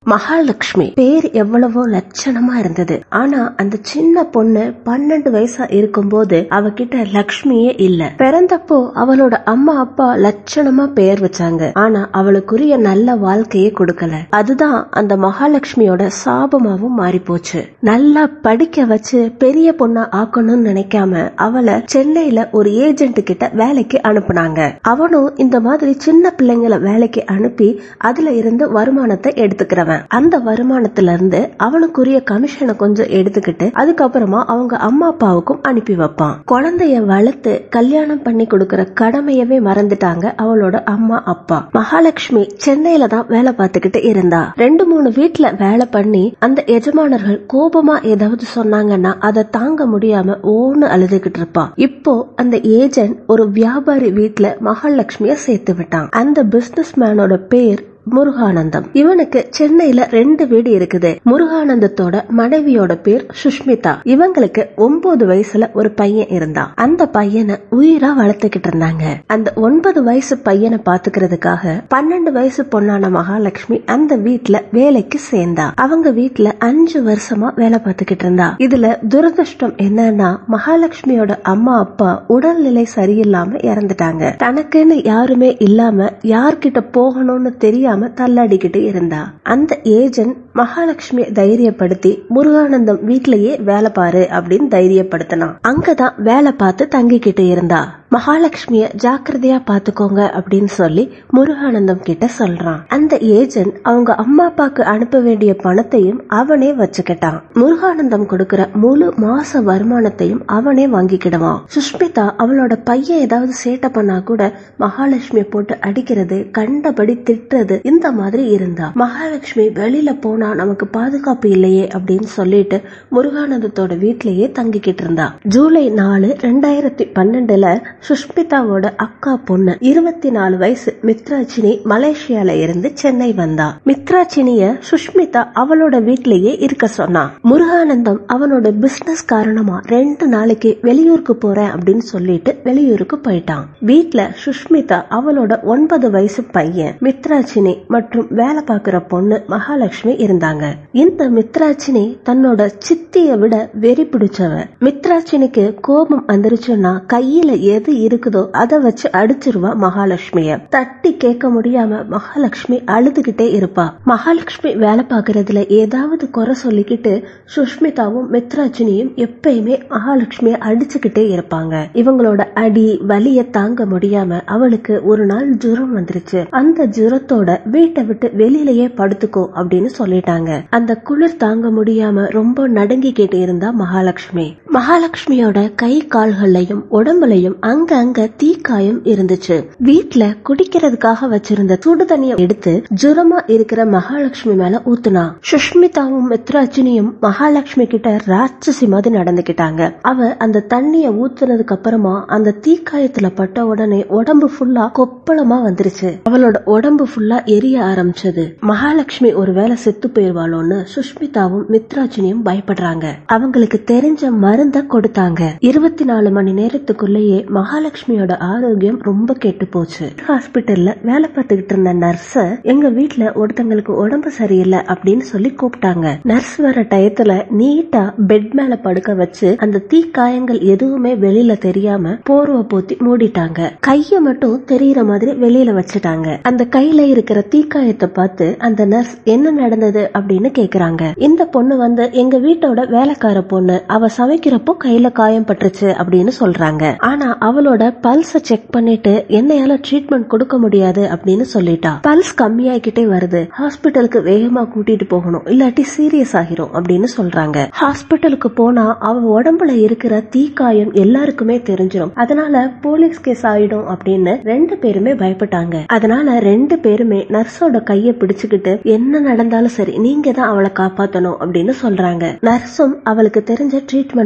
மகாலட்சுமி பேர் எவ்வளவோ லட்சணமா இருந்தது ஆனா அந்த சின்ன பொண்ணு பன்னெண்டு வயசா இருக்கும்போது அவகிட்ட லக்ஷ்மியே இல்ல பிறந்தப்போ அவளோட அம்மா அப்பா லட்சணமா பெயர் வச்சாங்க ஆனா அவளுக்குரிய நல்ல வாழ்க்கையே கொடுக்கல அதுதான் அந்த மகாலட்சுமியோட சாபமாவும் மாறி போச்சு நல்லா படிக்க வச்சு பெரிய பொண்ணா ஆக்கணும்னு நினைக்காம அவளை சென்னையில ஒரு ஏஜென்ட் கிட்ட வேலைக்கு அனுப்புனாங்க அவனும் இந்த மாதிரி சின்ன பிள்ளைங்களை வேலைக்கு அனுப்பி அதுல இருந்து வருமானத்தை எடுத்துக்கிறவன் அந்த வருமானத்துல இருந்து அவனுக்குரிய கமிஷனை கொஞ்சம் எடுத்துக்கிட்டு அதுக்கப்புறமா அவங்க அம்மா அப்பாவுக்கும் அனுப்பி வைப்பான் குழந்தைய வளர்த்து கல்யாணம் பண்ணி கொடுக்கற கடமையவே மறந்துட்டாங்க அவளோட அம்மா அப்பா மகாலட்சுமி சென்னையில தான் வேலை பார்த்துக்கிட்டு இருந்தா ரெண்டு மூணு வீட்ல வேலை பண்ணி அந்த எஜமானர்கள் கோபமா ஏதாவது சொன்னாங்கன்னா அதை தாங்க முடியாம ஓன்னு அழுதுகிட்டு இருப்பா இப்போ அந்த ஏஜென்ட் ஒரு வியாபாரி வீட்ல மகாலட்சுமிய சேர்த்து விட்டான் அந்த பிசினஸ் மேனோட பேர் முருகானந்தம் இவனுக்கு சென்னையில ரெண்டு வீடு இருக்குது முருகானந்தத்தோட மனைவியோட பேர் சுஷ்மிதா இவங்களுக்கு ஒன்பது வயசுல ஒரு பையன் இருந்தான் அந்த பையனை உயிரா வளர்த்துக்கிட்டு இருந்தாங்க அந்த ஒன்பது வயசு பையனை பாத்துக்கிறதுக்காக பன்னெண்டு வயசு பொண்ணான மகாலட்சுமி அந்த வீட்ல வேலைக்கு சேர்ந்தா அவங்க வீட்ல அஞ்சு வருஷமா வேலை பார்த்துக்கிட்டு இருந்தா இதுல துரதிருஷ்டம் என்னன்னா மகாலட்சுமியோட அம்மா அப்பா உடல்நிலை சரியில்லாம இறந்துட்டாங்க தனக்குன்னு யாருமே இல்லாம யார்கிட்ட போகணும்னு தெரியாம தள்ளாடிக்கிட்டு இருந்தா அந்த ஏஜென்ட் மகாலட்சுமியை தைரியப்படுத்தி முருகானந்தம் வீட்லயே வேலை பாரு அப்படின்னு தைரியப்படுத்தினான் அங்கதான் வேலை பார்த்து தங்கிக்கிட்டு இருந்தா மகாலட்சுமிய ஜாக்கிரதையா பாத்துக்கோங்க அப்படின்னு சொல்லி முருகானந்தம் கிட்ட சொல்றான் அந்த ஏஜென்ட் அவங்க அம்மா அப்பாக்கு அனுப்ப வேண்டிய பணத்தையும் அவனே வச்சுக்கிட்டான் முருகானந்தம் கொடுக்கற முழு மாச வருமானத்தையும் அவனே வாங்கிக்கிடுவான் சுஷ்மிதா அவளோட பையன் ஏதாவது சேட்டை பண்ணா கூட மகாலட்சுமிய போட்டு அடிக்கிறது கண்டபடி திட்டுறது இந்த மாதிரி இருந்தா மகாலட்சுமி வெளியில போனா நமக்கு பாதுகாப்பு இல்லையே அப்படின்னு சொல்லிட்டு முருகானந்தத்தோட வீட்லயே தங்கிக்கிட்டு இருந்தா ஜூலை நாலு ரெண்டாயிரத்தி பன்னெண்டுல சுஷ்மிதாவோட அக்கா பொண்ணு இருபத்தி நாலு வயசு மித்ராச்சினி மலேசியால இருந்து சென்னை வந்தா மித்ராச்சினிய சுஷ்மிதா அவளோட வீட்லயே இருக்க சொன்னா முருகானந்தம் அவனோட பிசினஸ் காரணமா ரெண்டு நாளைக்கு வெளியூருக்கு போறேன் அப்படின்னு சொல்லிட்டு வெளியூருக்கு போயிட்டான் வீட்ல சுஷ்மிதா அவளோட ஒன்பது வயசு பையன் மித்ராச்சினி மற்றும் வேலை பார்க்கிற பொண்ணு மகாலட்சுமி இருந்தாங்க இந்த மித்ராச்சினி தன்னோட சித்திய விட வெறி பிடிச்சவ மித்ராச்சினிக்கு கோபம் வந்துருச்சுன்னா கையில எது இருக்குதோ அதை வச்சு அடிச்சிருவா மகாலட்சுமிய தட்டி கேட்க முடியாம மகாலட்சுமி அழுதுகிட்டே இருப்பா மகாலட்சுமி வேலை பார்க்கறதுல ஏதாவது குறை சொல்லிக்கிட்டு சுஷ்மிதாவும் மித்ராச்சினியும் எப்பயுமே மகாலட்சுமிய அடிச்சுக்கிட்டே இருப்பாங்க இவங்களோட அடி வலிய தாங்க முடியாம அவளுக்கு ஒரு நாள் ஜுரம் வந்துருச்சு அந்த ஜுரத்தோட வீட்டை விட்டு வெளியிலயே படுத்துக்கோ அப்படின்னு சொல்லிட்டாங்க அந்த குளிர் தாங்க முடியாம ரொம்ப நடுங்கிக்கிட்டு இருந்தா மகாலட்சுமி மகாலட்சுமியோட கை கால்கள்லயும் உடம்புலயும் அங்க அங்க தீக்காயம் இருந்துச்சு வீட்ல குடிக்கிறதுக்காக வச்சிருந்த சுடு தண்ணிய எடுத்து ஜுரமா இருக்கிற மகாலட்சுமி மேல ஊத்துனா சுஷ்மிதாவும் மித்ராஜினியும் மகாலட்சுமி கிட்ட ராட்சசி மாதிரி நடந்துகிட்டாங்க அவ அந்த தண்ணிய ஊத்துனதுக்கு அப்புறமா அந்த தீக்காயத்துல பட்ட உடனே உடம்பு ஃபுல்லா கொப்பளமா வந்துருச்சு அவளோட உடம்பு ஃபுல்லா எரிய ஆரம்பிச்சது மகாலட்சுமி ஒருவேளை செத்து போயிருவாளோன்னு சுஷ்மிதாவும் மித்ராஜினியும் பயப்படுறாங்க அவங்களுக்கு தெரிஞ்ச மருந்த கொடுத்தாங்க இருபத்தி நாலு மணி நேரத்துக்குள்ளேயே மகாலட்சுமியோட ஆரோக்கியம் ரொம்ப கெட்டு போச்சு ஹாஸ்பிட்டல்ல வேலை பார்த்துக்கிட்டு இருந்த நர்ஸ எங்க வீட்ல ஒருத்தங்களுக்கு உடம்பு சரியில்லை அப்படின்னு சொல்லி கூப்பிட்டாங்க நர்ஸ் வர டயத்துல நீட்டா பெட் மேல படுக்க வச்சு அந்த தீக்காயங்கள் எதுவுமே வெளியில தெரியாம போர்வை போத்தி மூடிட்டாங்க கைய மட்டும் தெரியற மாதிரி வெளியில வச்சுட்டாங்க அந்த கையில இருக்கிற தீக்காயத்தை பார்த்து அந்த நர்ஸ் என்ன நடந்தது அப்படின்னு கேக்குறாங்க இந்த பொண்ணு வந்து எங்க வீட்டோட வேலைக்கார பொண்ணு அவ சமைக்கிறப்போ கையில காயம் பட்டுருச்சு அப்படின்னு சொல்றாங்க ஆனா அவளோட பல்ஸ செக் பண்ணிட்டு என்னையால ட்ரீட்மெண்ட் கொடுக்க முடியாது அப்படின்னு சொல்லிட்டா பல்ஸ் கம்மியாகிட்டே வருது ஹாஸ்பிட்டலுக்கு வேகமா கூட்டிட்டு போகணும் இல்லாட்டி சீரியஸ் ஆகிரும் அப்படின்னு சொல்றாங்க ஹாஸ்பிட்டலுக்கு போனா அவ உடம்புல இருக்கிற தீக்காயம் எல்லாருக்குமே தெரிஞ்சிடும் அதனால போலீஸ் கேஸ் ஆயிடும் அப்படின்னு ரெண்டு பேருமே பயப்பட்டாங்க அதனால ரெண்டு பேருமே நர்ஸோட கைய பிடிச்சுக்கிட்டு என்ன நடந்தாலும் சரி நீங்க தான் அவளை காப்பாத்தணும் அப்படின்னு சொல்றாங்க நர்ஸும் அவளுக்கு தெரிஞ்ச ட்ரீட்மெண்ட்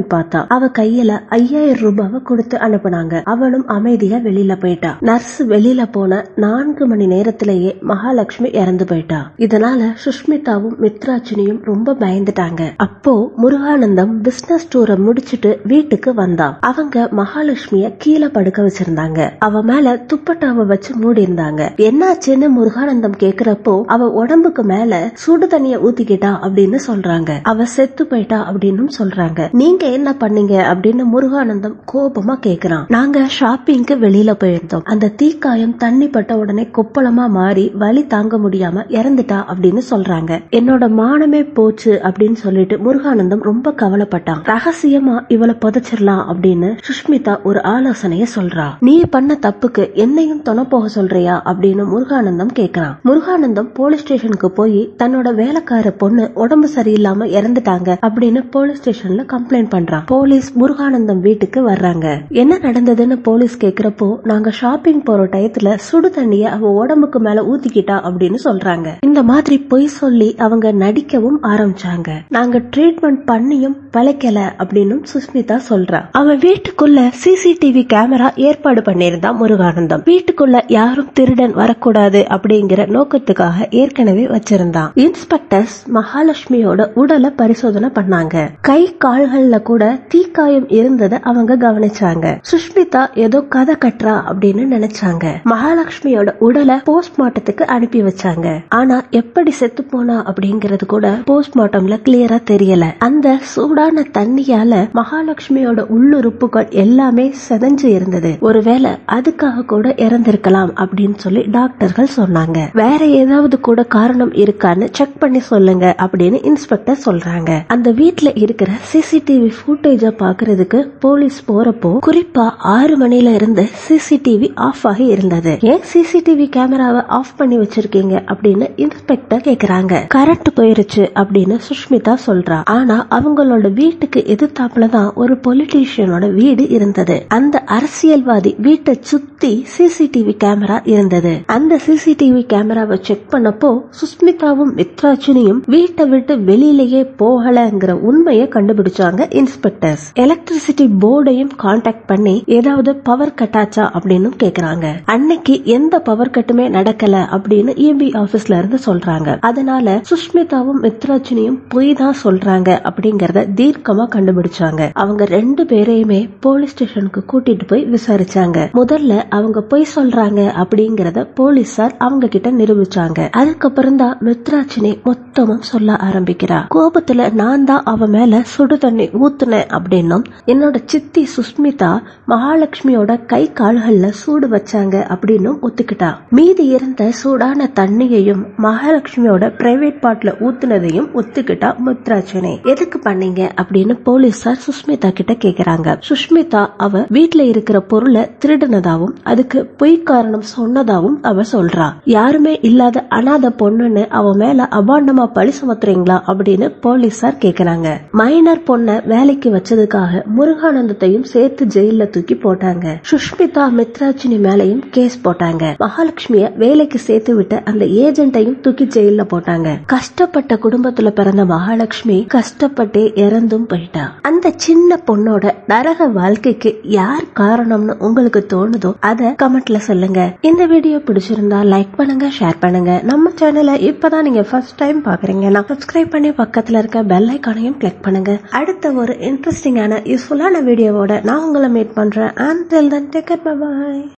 பார்த்தா அவ கையில ஐயாயிரம் ரூபாவை கொடுத்து அனுப்புனாங்க அவளும் அமைதியா வெளியில போயிட்டா நர்ஸ் வெளியில போன நான்கு மணி நேரத்திலேயே மகாலட்சுமி இறந்து போயிட்டா இதனால சுஷ்மிதாவும் மித்ராச்சினியும் ரொம்ப பயந்துட்டாங்க அப்போ முருகானந்தம் பிசினஸ் டூரை முடிச்சிட்டு வீட்டுக்கு வந்தான் அவங்க மகாலட்சுமிய கீழே படுக்க வச்சிருந்தாங்க அவ மேல துப்பட்டாவை வச்சு மூடி இருந்தாங்க என்னாச்சுன்னு முருகானந்தம் கேக்குறப்போ அவ உடம்புக்கு மேல சுடு தண்ணிய ஊத்திக்கிட்டா அப்படின்னு சொல்றாங்க அவ செத்து போயிட்டா அப்படின்னு சொல்றாங்க நீங்க என்ன பண்ணீங்க அப்படின்னு முருகானந்தம் கோபமா கேக்குறான் நாங்க ஷாப்பிங்க்கு வெளியில போயிருந்தோம் அந்த தீக்காயம் தண்ணி பட்ட உடனே கொப்பளமா மாறி வலி தாங்க முடியாம இறந்துட்டா அப்படின்னு சொல்றாங்க என்னோட மானமே போச்சு அப்படின்னு சொல்லிட்டு முருகானந்தம் ரொம்ப கவலைப்பட்டான் ரகசியமா இவளை புதைச்சிடலாம் அப்படின்னு சுஷ்மிதா ஒரு ஆலோசனைய சொல்றா நீ பண்ண தப்புக்கு என்னையும் தொண போக சொல்றியா அப்படின்னு முருகானந்தம் கேக்குறான் முருகானந்தம் போலீஸ் ஸ்டேஷனுக்கு போய் தன்னோட வேலைக்கார பொண்ணு உடம்பு சரியில்லாம இறந்துட்டாங்க அப்படின்னு போலீஸ் ஸ்டேஷன்ல கம்ப்ளைண்ட் பண்றான் போலீஸ் முருகானந்தம் வீட்டுக்கு வர்றாங்க என்ன நடந்ததுன்னு போலீஸ் கேக்குறப்போ நாங்க ஷாப்பிங் போற டயத்துல சுடு தண்ணிய அவ உடம்புக்கு மேல ஊத்திக்கிட்டா அப்படின்னு சொல்றாங்க இந்த மாதிரி பொய் சொல்லி அவங்க நடிக்கவும் ஆரம்பிச்சாங்க நாங்க ட்ரீட்மெண்ட் பண்ணியும் பழைக்கல அப்படின்னு சுஸ்மிதா சொல்றா அவன் வீட்டுக்குள்ள சிசிடிவி கேமரா ஏற்பாடு பண்ணியிருந்தான் முருகானந்தம் வீட்டுக்குள்ள யாரும் திருடன் வரக்கூடாது அப்படிங்கிற நோக்கத்துக்காக ஏற்கனவே வச்சிருந்தான் இன்ஸ்பெக்டர்ஸ் மகாலட்சுமியோட உடலை பரிசோதனை பண்ணாங்க கை கால்கள்ல கூட தீக்காயம் இருந்ததை அவங்க கவனிச்சாங்க சுஷ்மிதா ஏதோ கதை கட்டுறா அப்படின்னு நினைச்சாங்க மகாலட்சுமியோட உடலை போஸ்ட்மார்ட்டத்துக்கு அனுப்பி வச்சாங்க ஆனா எப்படி செத்து போனா அப்படிங்கறது கூட போஸ்ட்மார்ட்டம்ல கிளியரா தெரியல அந்த சூடான தண்ணியால மகாலட்சுமியோட உள்ளுறுப்புகள் எல்லாமே செதஞ்சு இருந்தது ஒருவேளை அதுக்காக கூட இறந்திருக்கலாம் அப்படின்னு சொல்லி டாக்டர்கள் சொன்னாங்க வேற ஏதாவது கூட காரணம் இருக்கான்னு செக் பண்ணி சொல்லுங்க அப்படின்னு இன்ஸ்பெக்டர் சொல்றாங்க அந்த வீட்ல இருக்கிற சிசிடிவி ஃபுட்டேஜ பாக்குறதுக்கு போலீஸ் போறப்போ குறிப்பா ஆறு மணில இருந்து சிசிடிவி ஆஃப் ஆகி இருந்தது ஏன் சிசிடிவி கேமராவை ஆஃப் பண்ணி வச்சிருக்கீங்க அப்படின்னு இன்ஸ்பெக்டர் கேக்குறாங்க கரண்ட் போயிருச்சு அப்படின்னு சுஷ்மிதா சொல்றா ஆனா அவங்களோட வீட்டுக்கு எதிர்த்தாப்புல தான் ஒரு பொலிட்டீஷியனோட வீடு இருந்தது அந்த அரசியல்வாதி வீட்டை சுத்தி சிசிடிவி கேமரா இருந்தது அந்த சிசிடிவி கேமராவை செக் பண்ணப்போ சுஸ்மிதாவும் மித்ராச்சினியும் வீட்டை விட்டு வெளியிலேயே போகலங்கிற உண்மையை கண்டுபிடிச்சாங்க இன்ஸ்பெக்டர்ஸ் எலக்ட்ரிசிட்டி போர்டையும் காண்டாக்ட் பண்ணி ஏதாவது பவர் கட் ஆச்சா அப்படின்னு கேக்குறாங்க அன்னைக்கு எந்த பவர் கட்டுமே நடக்கல அப்படின்னு இபி ஆபீஸ்ல இருந்து சொல்றாங்க அதனால சுஷ்மிதாவும் மித்ராச்சினியும் பொய் தான் சொல்றாங்க அப்படிங்கறத தீர்க்கமா கண்டுபிடிச்சாங்க அவங்க ரெண்டு பேரையுமே போலீஸ் ஸ்டேஷனுக்கு கூட்டிட்டு போய் விசாரிச்சாங்க முதல்ல அவங்க பொய் சொல்றாங்க அப்படிங்கறத போலீசார் அவங்க கிட்ட நிரூபிச்சாங்க அதுக்கப்புறம் தான் மித்ராச்சினி மொத்தமும் சொல்ல ஆரம்பிக்கிறா கோபத்துல நான் தான் அவ மேல சுடு தண்ணி ஊத்துனேன் அப்படின்னும் என்னோட சித்தி சுஸ்மிதா மகாலட்சுமியோட கை கால்கள்ல சூடு வச்சாங்க அப்படின்னும் ஒத்துக்கிட்டா மீதி இருந்த சூடான தண்ணியையும் மகாலட்சுமியோட பிரைவேட் பார்ட்ல ஊத்துனதையும் ஒத்துக்கிட்டா முத்ராச்சனை எதுக்கு பண்ணீங்க அப்படின்னு போலீசார் சுஷ்மிதா கிட்ட கேக்குறாங்க சுஷ்மிதா அவ வீட்ல இருக்கிற பொருளை திருடினதாவும் அதுக்கு பொய் காரணம் சொன்னதாவும் அவ சொல்றா யாருமே இல்லாத அனாதை பொண்ணுன்னு அவ மேல அபாண்டமா பழி சுமத்துறீங்களா அப்படின்னு போலீசார் கேக்குறாங்க மைனர் பொண்ண வேலைக்கு வச்சதுக்காக முருகானந்தத்தையும் சேர்த்து ஜெயில தூக்கி போட்டாங்க சுஷ்மிதா மித்ராச்சினி மேலையும் கேஸ் போட்டாங்க மகாலட்சுமிய வேலைக்கு சேர்த்து விட்ட அந்த ஏஜென்ட்டையும் தூக்கி ஜெயில போட்டாங்க கஷ்டப்பட்ட குடும்பத்துல பிறந்த மகாலட்சுமி கஷ்டப்பட்டே இறந்தும் போயிட்டா அந்த சின்ன பொண்ணோட நரக வாழ்க்கைக்கு யார் காரணம்னு உங்களுக்கு தோணுதோ அத கமெண்ட்ல சொல்லுங்க இந்த வீடியோ பிடிச்சிருந்தா லைக் பண்ணுங்க ஷேர் பண்ணுங்க நம்ம சேனலை இப்பதான் நீங்க ஃபர்ஸ்ட் டைம் பாக்குறீங்கன்னா சப்ஸ்கிரைப் பண்ணி பக்கத்துல இருக்க பெல் ஐக்கானையும் கிளிக் பண்ணுங்க அடுத்த ஒரு இன்ட்ரெஸ்டிங்கான யூஸ்ஃபுல்லான வீடியோவோட நான் உங்களை மீட் பண்றேன் அண்ட் தெல் தன் டேக் பாய்